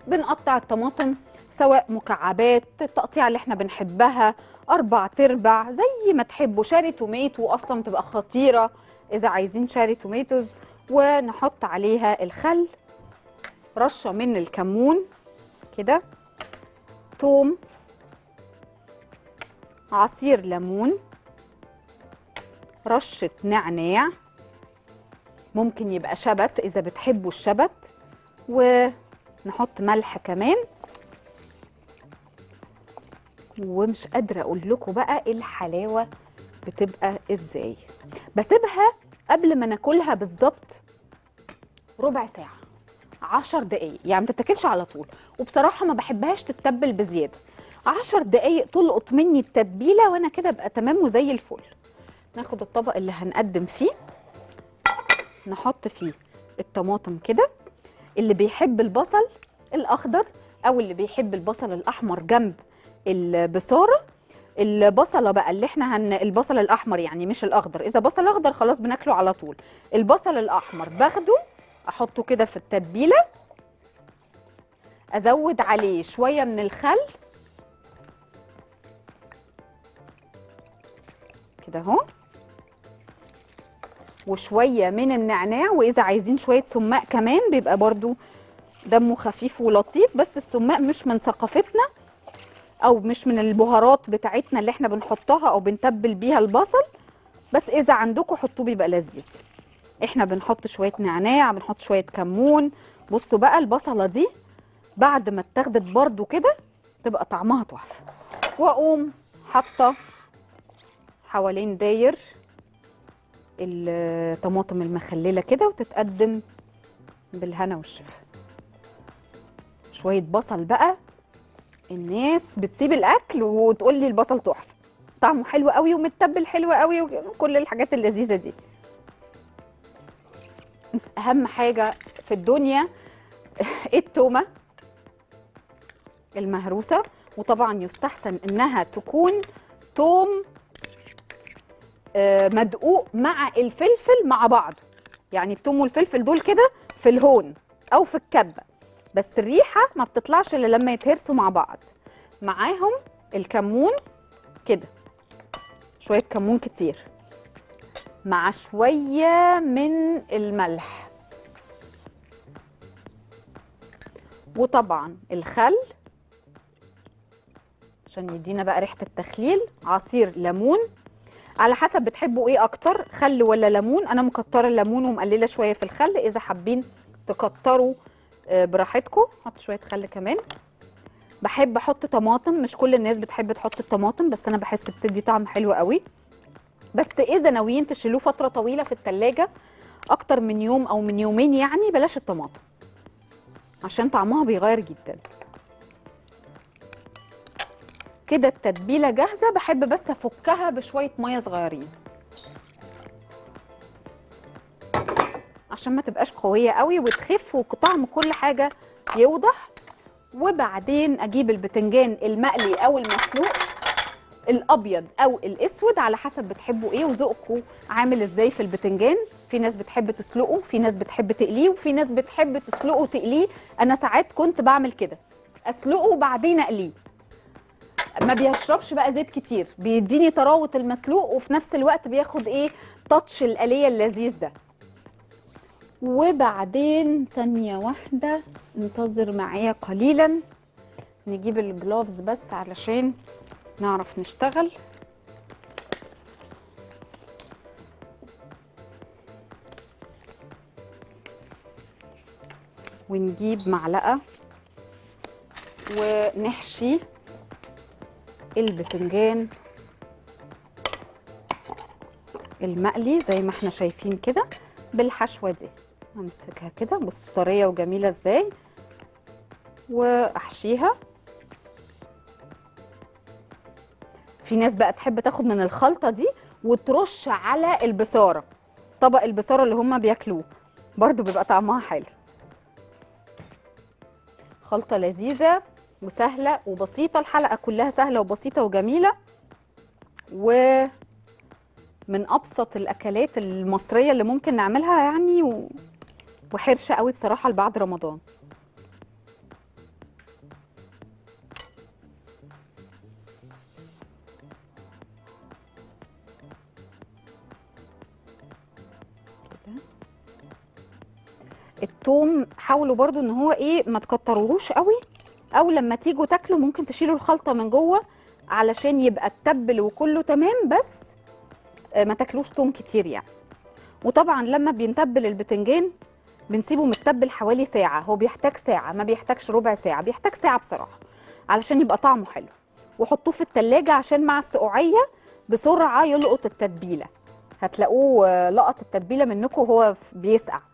بنقطع الطماطم سواء مكعبات التقطيع اللي احنا بنحبها اربع تربع زي ما تحبوا شاري توميتو اصلا بتبقى خطيره اذا عايزين شاري توميتوز ونحط عليها الخل رشه من الكمون كده توم عصير ليمون رشه نعناع ممكن يبقى شبت اذا بتحبوا الشبت ونحط ملح كمان ومش قادره اقول لكم بقى الحلاوه بتبقى ازاي بسيبها قبل ما ناكلها بالظبط ربع ساعه عشر دقايق يعني ما تتاكلش على طول وبصراحه ما بحبهاش تتبل بزياده عشر دقايق تلقط مني التتبيله وانا كده ابقى تمام وزي الفل ناخد الطبق اللي هنقدم فيه نحط فيه الطماطم كده اللي بيحب البصل الاخضر او اللي بيحب البصل الاحمر جنب البصاره البصله بقى اللي احنا هن البصل الاحمر يعني مش الاخضر اذا بصل اخضر خلاص بناكله على طول البصل الاحمر باخده احطه كده في التتبيله ازود عليه شويه من الخل كده اهو وشويه من النعناع واذا عايزين شويه سماق كمان بيبقى برضو دمه خفيف ولطيف بس السماق مش من ثقافتنا او مش من البهارات بتاعتنا اللي احنا بنحطها او بنتبل بيها البصل بس اذا عندكم حطوه بيبقى لذيذ احنا بنحط شويه نعناع بنحط شويه كمون بصوا بقى البصله دي بعد ما اتاخدت برضو كده تبقى طعمها تحفه واقوم حاطه حوالين داير الطماطم المخلله كده وتتقدم بالهنا والشفا شويه بصل بقى الناس بتسيب الاكل وتقول لي البصل تحفه طعمه حلو قوي ومتبل حلو قوي وكل الحاجات اللذيذه دي اهم حاجه في الدنيا التومه المهروسه وطبعا يستحسن انها تكون توم آه، مدقوق مع الفلفل مع بعض يعني التوم والفلفل دول كده في الهون او في الكبه بس الريحه ما بتطلعش الا لما يتهرسوا مع بعض معاهم الكمون كده شويه كمون كتير مع شويه من الملح وطبعا الخل عشان يدينا بقى ريحه التخليل عصير ليمون على حسب بتحبوا ايه اكتر خل ولا ليمون انا مكتره الليمون ومقلله شويه في الخل اذا حابين تكتروا آه، براحتكم حط شويه خل كمان بحب احط طماطم مش كل الناس بتحب تحط الطماطم بس انا بحس بتدي طعم حلو قوي بس اذا ناويين تشيلوه فتره طويله في التلاجة اكتر من يوم او من يومين يعني بلاش الطماطم عشان طعمها بيغير جدا كده التتبيله جاهزه بحب بس افكها بشويه ميه صغيرين عشان ما تبقاش قويه قوي وتخف وطعم كل حاجه يوضح وبعدين اجيب البتنجان المقلي او المسلوق الابيض او الاسود على حسب بتحبوا ايه وذوقكم عامل ازاي في البتنجان في ناس بتحب تسلقه في ناس بتحب تقليه وفي ناس بتحب تسلقه وتقليه انا ساعات كنت بعمل كده اسلقه وبعدين اقليه ما بيشربش بقى زيت كتير بيديني طراوه المسلوق وفي نفس الوقت بياخد ايه تاتش القليه اللذيذ ده وبعدين ثانيه واحده انتظر معايا قليلا نجيب الجلوفز بس علشان نعرف نشتغل ونجيب معلقه ونحشي البتنجان المقلي زي ما احنا شايفين كده بالحشوه دي امسكها كده بص طريه وجميله ازاي واحشيها في ناس بقى تحب تاخد من الخلطه دي وترش على البصاره طبق البصاره اللي هم بياكلوه برضو بيبقى طعمها حلو خلطه لذيذه وسهله وبسيطه الحلقه كلها سهله وبسيطه وجميله ومن ابسط الاكلات المصريه اللي ممكن نعملها يعني و... وحرشه قوي بصراحه لبعد رمضان التوم حاولوا برضو ان هو ايه ما تكتروهوش قوي او لما تيجوا تاكلوا ممكن تشيلوا الخلطه من جوه علشان يبقى التبل وكله تمام بس آه، ما تاكلوش توم كتير يعني وطبعا لما بينتبل البتنجان بنسيبه متبل حوالي ساعه هو بيحتاج ساعه ما بيحتاجش ربع ساعه بيحتاج ساعه بصراحه علشان يبقى طعمه حلو وحطوه في التلاجة عشان مع السقوعيه بسرعه يلقط التتبيله هتلاقوه آه، لقط التتبيله منكم وهو ف- بيسقع